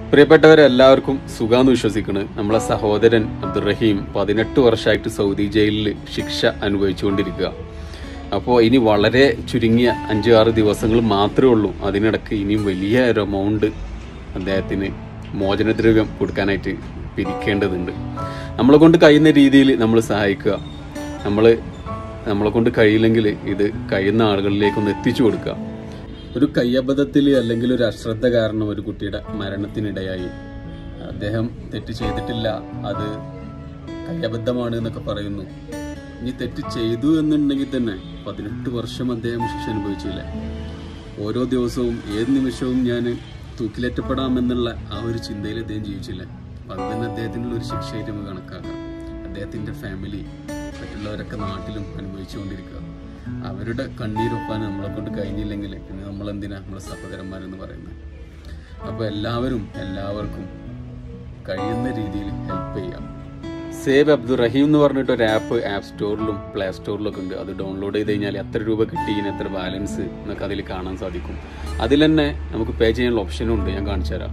പ്രിയപ്പെട്ടവരെല്ലാവർക്കും സുഖാന്ന് വിശ്വസിക്കുന്നു നമ്മളെ സഹോദരൻ അബ്ദുറഹീം പതിനെട്ട് വർഷമായിട്ട് സൗദി ജയിലിൽ ശിക്ഷ അനുഭവിച്ചുകൊണ്ടിരിക്കുക അപ്പോൾ ഇനി വളരെ ചുരുങ്ങിയ അഞ്ച് ആറ് ദിവസങ്ങൾ മാത്രമേ ഉള്ളൂ അതിനിടക്ക് ഇനിയും വലിയ ഒരു എമൗണ്ട് അദ്ദേഹത്തിന് മോചനദ്രവ്യം കൊടുക്കാനായിട്ട് പിരിക്കേണ്ടതുണ്ട് നമ്മളെ കൊണ്ട് കഴിയുന്ന രീതിയിൽ നമ്മൾ സഹായിക്കുക നമ്മൾ നമ്മളെ കൊണ്ട് കഴിയില്ലെങ്കിൽ ഇത് കഴിയുന്ന ആളുകളിലേക്കൊന്ന് എത്തിച്ചു കൊടുക്കുക ഒരു കയ്യബദ്ധത്തിൽ അല്ലെങ്കിൽ ഒരു അശ്രദ്ധ കാരണം ഒരു കുട്ടിയുടെ മരണത്തിനിടയായി അദ്ദേഹം തെറ്റ് ചെയ്തിട്ടില്ല അത് കയ്യബദ്ധമാണ് എന്നൊക്കെ പറയുന്നു ഇനി തെറ്റ് ചെയ്തു എന്നുണ്ടെങ്കിൽ തന്നെ പതിനെട്ട് വർഷം അദ്ദേഹം ശിക്ഷ അനുഭവിച്ചില്ലേ ഓരോ ദിവസവും ഏത് നിമിഷവും ഞാൻ തൂക്കിലേറ്റപ്പെടാമെന്നുള്ള ആ ഒരു ചിന്തയിൽ അദ്ദേഹം ജീവിച്ചില്ലേ അപ്പം അത് തന്നെ അദ്ദേഹത്തിനുള്ള ഒരു ശിക്ഷയായിട്ട് നമുക്ക് കണക്കാക്കാം അദ്ദേഹത്തിൻ്റെ ഫാമിലി മറ്റുള്ളവരൊക്കെ നാട്ടിലും അനുഭവിച്ചുകൊണ്ടിരിക്കുക അവരുടെ കണ്ണീരൊപ്പാൻ നമ്മളെ കൊണ്ട് കഴിഞ്ഞില്ലെങ്കിൽ പിന്നെ നമ്മൾ എന്തിനാ നമ്മളെ സഹോദരന്മാരെന്ന് പറയുന്നത് അപ്പോൾ എല്ലാവരും എല്ലാവർക്കും കഴിയുന്ന രീതിയിൽ ഹെൽപ്പ് ചെയ്യാം സേവ് അബ്ദുറഹീം എന്ന് പറഞ്ഞിട്ട് ഒരു ആപ്പ് ആപ്പ് സ്റ്റോറിലും പ്ലേ സ്റ്റോറിലും ഒക്കെ ഉണ്ട് അത് ഡൗൺലോഡ് ചെയ്ത് കഴിഞ്ഞാൽ എത്ര രൂപ കിട്ടി ഇനി എത്ര ബാലൻസ് എന്നൊക്കെ അതിൽ കാണാൻ സാധിക്കും അതിൽ തന്നെ നമുക്ക് പേ ചെയ്യാനുള്ള ഓപ്ഷനും ഉണ്ട് ഞാൻ കാണിച്ചു തരാം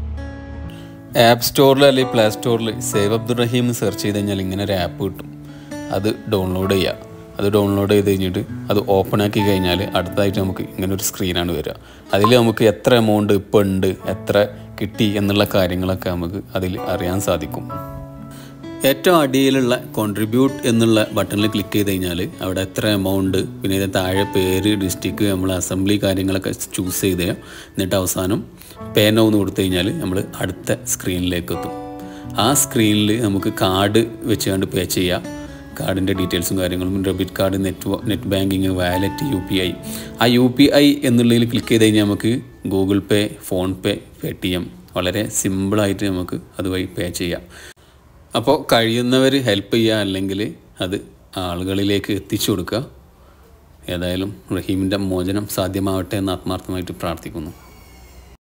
ആപ്പ് സ്റ്റോറിൽ അല്ലെങ്കിൽ പ്ലേ സ്റ്റോറിൽ സേവ് അബ്ദുറഹീം സെർച്ച് ചെയ്ത് കഴിഞ്ഞാൽ ഇങ്ങനെ ഒരു ആപ്പ് കിട്ടും അത് ഡൗൺലോഡ് ചെയ്യുക അത് ഡൗൺലോഡ് ചെയ്ത് കഴിഞ്ഞിട്ട് അത് ഓപ്പൺ ആക്കി കഴിഞ്ഞാൽ അടുത്തതായിട്ട് നമുക്ക് ഇങ്ങനെ ഒരു സ്ക്രീനാണ് വരിക അതിൽ നമുക്ക് എത്ര എമൗണ്ട് ഇപ്പോൾ ഉണ്ട് എത്ര കിട്ടി എന്നുള്ള കാര്യങ്ങളൊക്കെ നമുക്ക് അതിൽ അറിയാൻ സാധിക്കും ഏറ്റവും അടിയിലുള്ള കോൺട്രിബ്യൂട്ട് എന്നുള്ള ബട്ടണിൽ ക്ലിക്ക് ചെയ്ത് കഴിഞ്ഞാൽ അവിടെ എത്ര എമൗണ്ട് പിന്നെ ഇതിന് താഴെ പേര് ഡിസ്ട്രിക്ട് നമ്മൾ അസംബ്ലി കാര്യങ്ങളൊക്കെ ചൂസ് ചെയ്ത് എന്നിട്ട് അവസാനം പേ നോ എന്ന് കൊടുത്തു കഴിഞ്ഞാൽ നമ്മൾ അടുത്ത സ്ക്രീനിലേക്ക് എത്തും ആ സ്ക്രീനിൽ നമുക്ക് കാർഡ് വെച്ചുകൊണ്ട് പേ ചെയ്യാം കാർഡിൻ്റെ ഡീറ്റെയിൽസും കാര്യങ്ങളും debit card net net banking wallet U P I ആ യു പി ഐ എന്നുള്ളതിൽ ക്ലിക്ക് ചെയ്ത് കഴിഞ്ഞാൽ നമുക്ക് Google Pay PhonePe Paytm വളരെ സിമ്പിളായിട്ട് നമുക്ക് അതുവഴി പേ ചെയ്യാം അപ്പോൾ കഴിയുന്നവർ ഹെൽപ്പ് ചെയ്യുക അല്ലെങ്കിൽ അത് ആളുകളിലേക്ക് എത്തിച്ചു കൊടുക്കുക ഏതായാലും റഹീമിൻ്റെ മോചനം സാധ്യമാവട്ടെ എന്ന് ആത്മാർത്ഥമായിട്ട് പ്രാർത്ഥിക്കുന്നു